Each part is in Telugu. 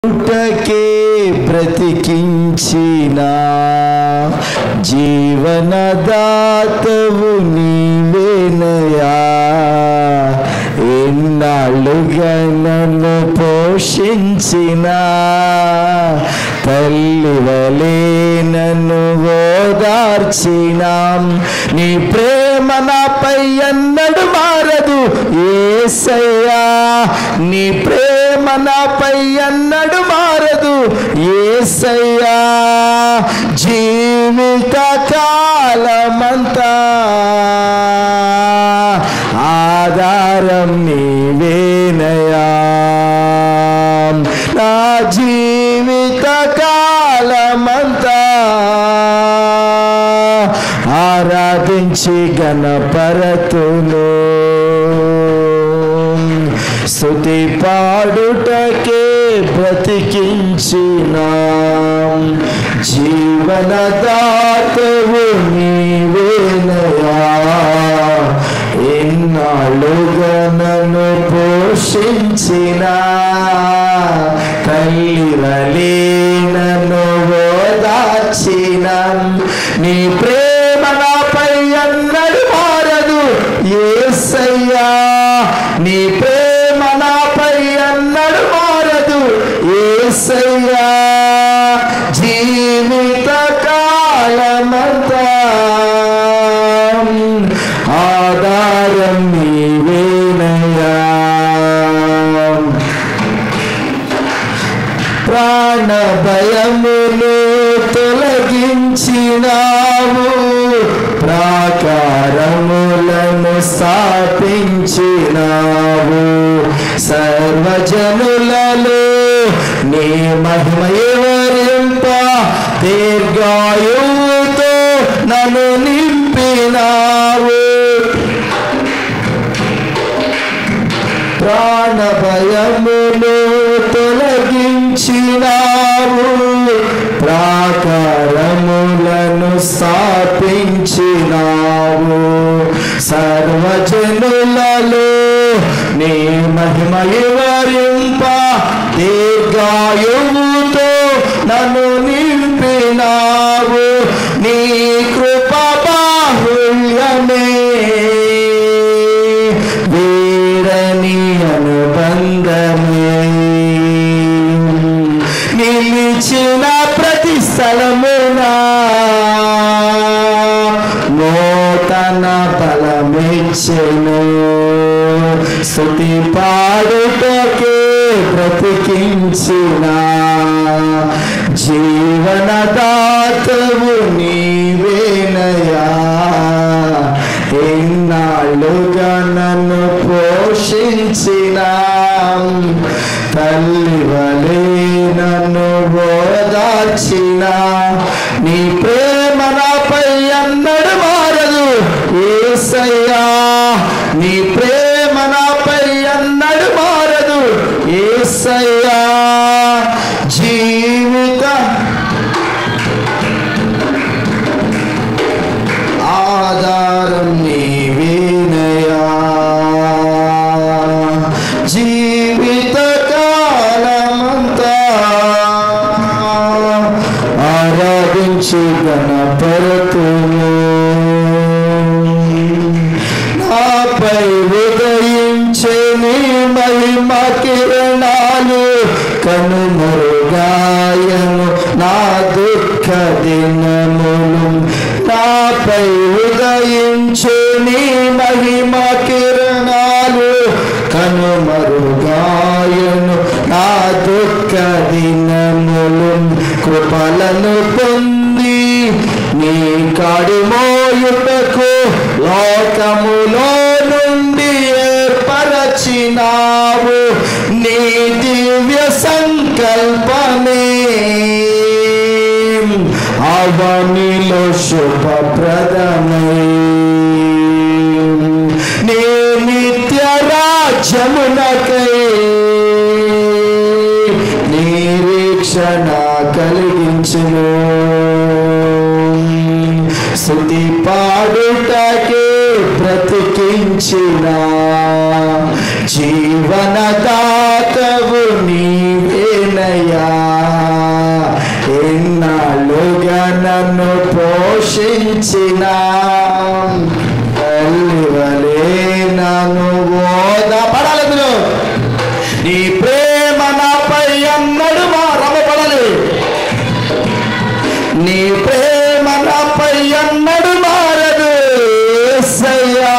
పుట్టకే బ్రతికించిన జీవనదాతవు నీవేనయా ఎన్నాళ్ళుగా నన్ను పోషించిన తల్లివలే నన్ను ఓదార్చిన నీ ప్రేమ నాపై ఎన్నడు మారదు ఏసయ్యా నీ ప్రేమ నాపై ఎన్నడు మారదు ఏసయ్యా జీవిత కాలమంతా ఆధారం నీవేనయా నా జీవిత కాలమంతా ఆరాధించి గణపరతును స్థుతి పాడుటకే బ్రతికించిన జీవనదాతవు నీవేనయా ఎన్నాళ్ళుగా నన్ను పోషించిన తల్లివలే నన్ను ఓదార్చిన నీ ప్రేమ నాపై అన్నడు మారదు ఏసయ్యా నీ ప్రేమ నాపై అన్నడు మారదు ఏసయ్యా జీవిత కాలమంతా ఆధారం నీవేనయ్యా ప్రాణ భయమును తొలగించినావు ప్రాకారములను స్థాపించినావు సర్వజనులలో నీ మహిమ వివరింప దీర్ఘాయువుతో నన్ను నింపినావు ప్రాణ భయమును తొలగించినావు ప్రాకారములను స్థాపించినావు సర్వజనులలో నీ మహిమ వివరింప దీర్ఘాయువుతో నన్ను నింపినావు నీ కృప బాహుల్యమే వీరని అనుబంధమే నిలిచిన ప్రతి స్థలమునా నూతన బలమిచ్చెను స్థుతి పాడుటకే బ్రతికించిన జీవనదాతవు నీవేనయా ఎన్నాళ్ళుగా నన్ను పోషించిన తల్లివలే నన్ను ఓదార్చిన నీ ప్రేమ నాపై అన్నడు మారదు ఏసయ్యా నీ ప్రేమ నాపై అన్నడు మారదు ఏసయ్యా జీవిత ఆధారం నీవేనయా జీవిత కాలమంతా ఆరాధించి గణపరతును నాపై ఉదయించే నీ మహిమ కిరణాలు కనుమరుగాయను నా దుఃఖ దినములు నాపై ఉదయించే నీ మహిమ కిరణాలు కనుమరుగాయను నా దుఃఖ దినములు కృపలను పొంది నీ కాడి మోయుటకు లోకములో నుండి ఏర్పరచినావు నీ దివ్య సంకల్పమే అవనిలో శుభప్రదమై నీ నిత్య రాజ్యమునకై నిరీక్షణ కలిగించును స్థుతి పాడుటకే బ్రతికించిన జీవనదాతవు నీవేనయా ప్రేమించిన తల్లివలే నన్ను ఓద పడాలి మీరు నీ ప్రేమ నాపై అన్నడు మా రమ్మపడాలి నీ ప్రేమ నాపై అన్నడు మారదు యేసయ్యా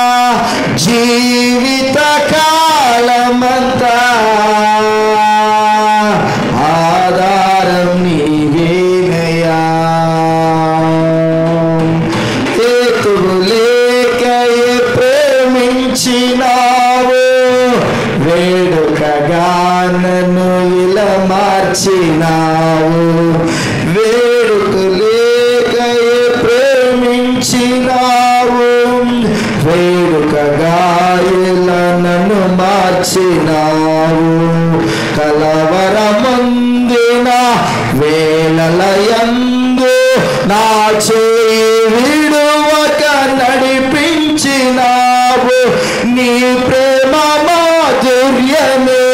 జీవిత కాలమంతా ఆధారం నీవేనయ్యా హేతువు లేకయే ప్రేమించినావు వేడుకగా నన్ను ఇలా మార్చినావు వేడుక లేకయే ప్రేమించినావు వేడుకగా ఇలా నన్ను మార్చినావు కలవరముందిన వేళలయందు నా చేయి విడువక నడిపించినావు నీ ప్రేమ మాధుర్యమే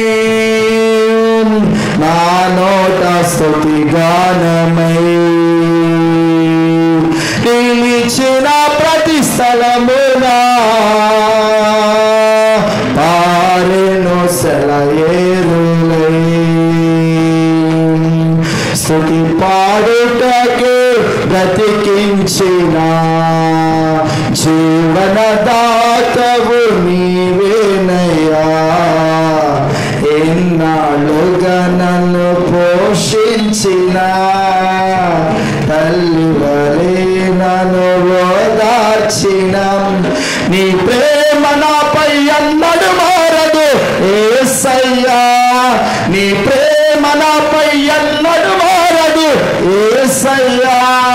నా నోట స్తుతి గానమై నిలిచిన ప్రతి స్థలమునా పారెను సెలయేరులై స్తుతి పాడుటకే బ్రతికించిన జీవనదాతవు నీవేనయ్యా ఎన్నాళ్ళుగా నన్ను పోషించిన తల్లి వలే నన్ను ఓదార్చిన నీ ప్రేమ నాపై అన్నడు మారదు ఏసయ్యా నీ ప్రేమ నాపై అన్నడు మారదు ఏసయ్యా